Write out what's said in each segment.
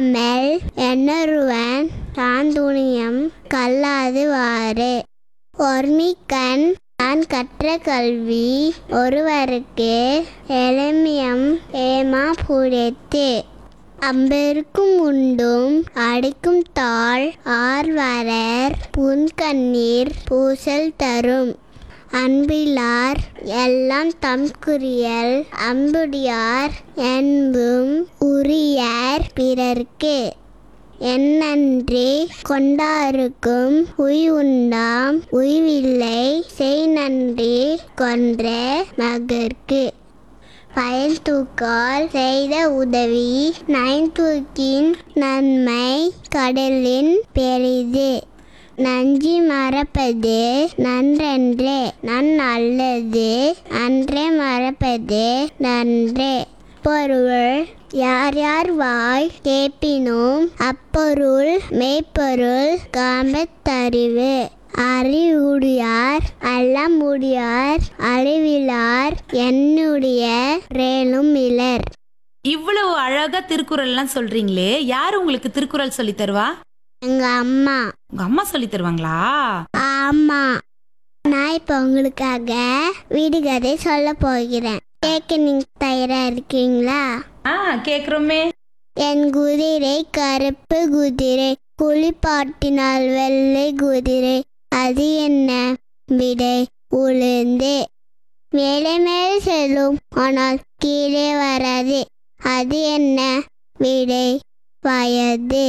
கல்லாமல் என்னொருவன் சாந்துணியம் கல்லாது வாறு ஒர்மிக்கண் நான் கற்ற கல்வி ஒருவருக்கு எளிமியம் ஏமா புடைத்து அம்பெருக்கும் உண்டும் அடிக்கும் தாள் ஆர்வரர் புன்கண்ணீர் பூசல் தரும் அன்பிலார் எல்லாம் தம்குரியல் அம்புடியார் என்பும் உரியர் பிறர்க்கு என்னன்றி கொண்டாருக்கும் உய் உண்டாம் உய்வில்லை செய் நன்றி கொன்ற மகற்கு பயன் தூக்கால் செய்த உதவி நயன்தூக்கின் நன்மை கடலின் பெரிது நஞ்சி மறப்பது நன்றென்றே நன் அல்லது அன்றே மறப்பது நன்றே பொருள் யார் யார் வாய் கேட்பினும் அப்பொருள் மெய்ப்பொருள் காமத்தறிவு அறிவுடையார் அல்லமுடியார் அழிவிலார் என்னுடைய ரேலும் இலர் இவ்வளவு அழகா திருக்குறள்லாம் சொல்றீங்களே யார் உங்களுக்கு திருக்குறள் சொல்லி தருவா எங்க அம்மா உங்க அம்மா சொல்லி தருவாங்களா ஆமா நான் இப்போ உங்களுக்காக வீடுகதை சொல்ல போகிறேன் கேட்க நீங்க தயாரா இருக்கீங்களா ஆ கேக்குறோமே என் குதிரை கருப்பு குதிரை குளிப்பாட்டினால் வெள்ளை குதிரை அது என்ன விடை உளுந்து மேலே மேலே செல்லும் ஆனால் கீழே வராது அது என்ன விடை வயது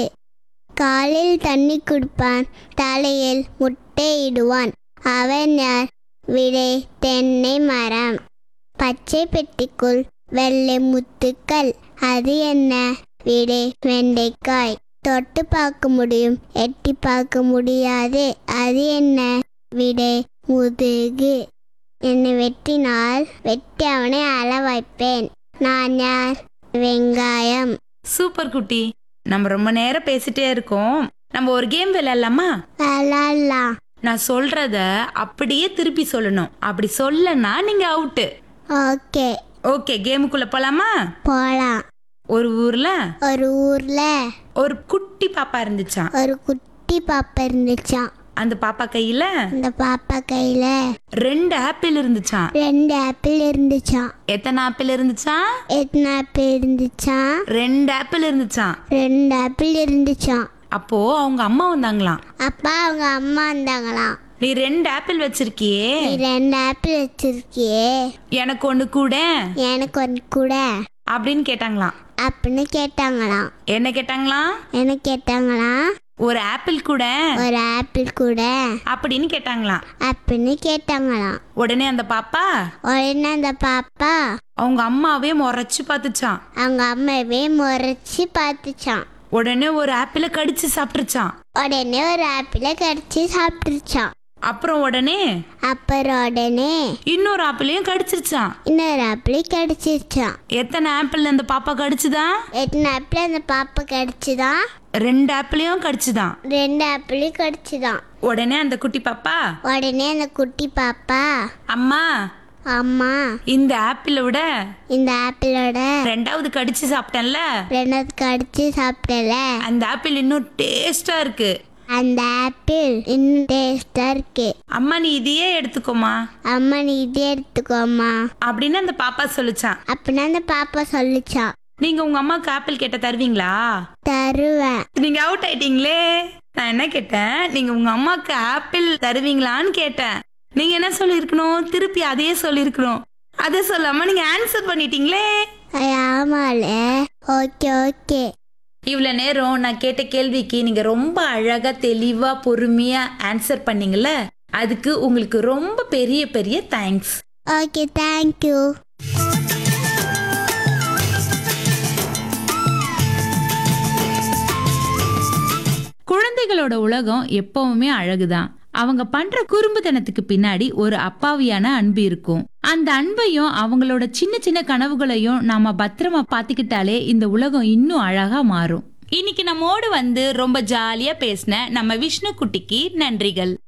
காலில் தண்ணி குடிப்பான் தலையில் முட்டையிடுவான் அவன் யார் விடை தென்னை மரம் பச்சை பெட்டிக்குள் வெள்ளை முத்துக்கள் அது என்ன விடை வெண்டைக்காய் தொட்டு பார்க்க முடியும் எட்டி பார்க்க முடியாது அது என்ன விடை முதுகு என்னை வெட்டினால் வெட்டி அவனை அள வைப்பேன் நான் யார் வெங்காயம் சூப்பர் குட்டி நம்ம ரொம்ப நேரம் பேசிட்டே இருக்கோம் நம்ம ஒரு கேம் விளையாடலாமா விளாட்லாம் நான் சொல்றத அப்படியே திருப்பி சொல்லணும் அப்படி சொல்லனா நீங்க அவுட்டு ஓகே ஓகே கேமுக்குள்ள போலாமா போலாம் ஒரு ஊர்ல ஒரு ஊர்ல ஒரு குட்டி பாப்பா இருந்துச்சாம் ஒரு குட்டி பாப்பா இருந்துச்சான் அந்த பாப்பா கையில அந்த பாப்பா கையில ரெண்டு ஆப்பிள் இருந்துச்சாம் ரெண்டு ஆப்பிள் இருந்துச்சான் எத்தனை ஆப்பிள் இருந்துச்சாம் எத்தனை ஆப்பிள் இருந்துச்சான் ரெண்டு ஆப்பிள் இருந்துச்சாம் ரெண்டு ஆப்பிள் இருந்துச்சான் அப்போ அவங்க அம்மா வந்தாங்களாம் அப்பா அவங்க அம்மா வந்தாங்களாம் நீ ரெண்டு ஆப்பிள் வச்சிருக்கியே நீ ரெண்டு ஆப்பிள் வச்சிருக்கியே எனக்கு ஒண்ணு கூட எனக்கு ஒன்று கூட அப்படின்னு கேட்டாங்களாம் அப்படின்னு கேட்டாங்களாம் என்ன கேட்டாங்களாம் என்ன கேட்டாங்களாம் ஒரு ஆப்பிள் கூட ஒரு ஆப்பிள் கூட அப்படின்னு கேட்டாங்களாம் அப்படின்னு கேட்டாங்களாம் உடனே அந்த பாப்பா உடனே அந்த பாப்பா அவங்க அம்மாவே முறைச்சு பார்த்துச்சான் அவங்க அம்மாவே முறைச்சி பார்த்துச்சான் உடனே ஒரு ஆப்பிளை கடிச்சு சாப்பிட்டுருச்சான் உடனே ஒரு ஆப்பிளை கடிச்சு சாப்பிட்டுருச்சான் அப்புறம் உடனே அப்புறம் உடனே இன்னொரு ஆப்பிளையும் கடிச்சிருச்சான் இன்னொரு ஆப்பிளை கடிச்சிருச்சான் எத்தனை ஆப்பிள் அந்த பாப்பா கடிச்சுதான் எத்தனை ஆப்பிள் அந்த பாப்பா கடிச்சுதான் ரெண்டு ஆப்பிளையும் கடிச்சுதான் ரெண்டு ஆப்பிளையும் கடிச்சுதான் உடனே அந்த குட்டி பாப்பா உடனே அந்த குட்டி பாப்பா அம்மா அம்மா இந்த ஆப்பிளை விட இந்த ஆப்பிளோட ரெண்டாவது கடிச்சு சாப்பிட்டேன்ல ரெண்டாவது கடிச்சு சாப்பிட்டல அந்த ஆப்பிள் இன்னும் டேஸ்டா இருக்கு அந்த ஆப்பிள் இன்னும் டேஸ்டா இருக்கு அம்மா நீ இதையே எடுத்துக்கோமா அம்மா நீ இதே எடுத்துக்கோம்மா அப்படின்னு அந்த பாப்பா சொல்லுச்சான் அப்படின்னு அந்த பாப்பா சொல்லுச்சான் நீங்க உங்க அம்மாக்கு ஆப்பிள் கேட்ட தருவீங்களா தருவேன் நீங்க அவுட் ஆயிட்டீங்களே நான் என்ன கேட்டேன் நீங்க உங்க அம்மாக்கு ஆப்பிள் தருவீங்களான்னு கேட்டேன் நீங்க என்ன சொல்லியிருக்கணும் திருப்பி அதையே சொல்லியிருக்கணும் அதை சொல்லாம நீங்க ஆன்சர் பண்ணிட்டீங்களே ஐய, ஆமால ஓகே ஓகே இவ்வளோ நேரம் நான் கேட்ட கேள்விக்கு நீங்க ரொம்ப அழகா தெளிவா பொறுமையா ஆன்சர் பண்ணீங்கல்ல அதுக்கு உங்களுக்கு ரொம்ப பெரிய பெரிய தேங்க்ஸ் ஓகே தேங்க்யூ குழந்தைகளோட உலகம் எப்பவுமே அழகுதான் அவங்க பண்ற குறும்புத்தனத்துக்கு பின்னாடி ஒரு அப்பாவியான அன்பு இருக்கும் அந்த அன்பையும் அவங்களோட சின்ன சின்ன கனவுகளையும் நாம பத்திரமா பாத்துக்கிட்டாலே இந்த உலகம் இன்னும் அழகா மாறும் இன்னைக்கு நம்மோடு வந்து ரொம்ப ஜாலியா பேசின நம்ம விஷ்ணு குட்டிக்கு நன்றிகள்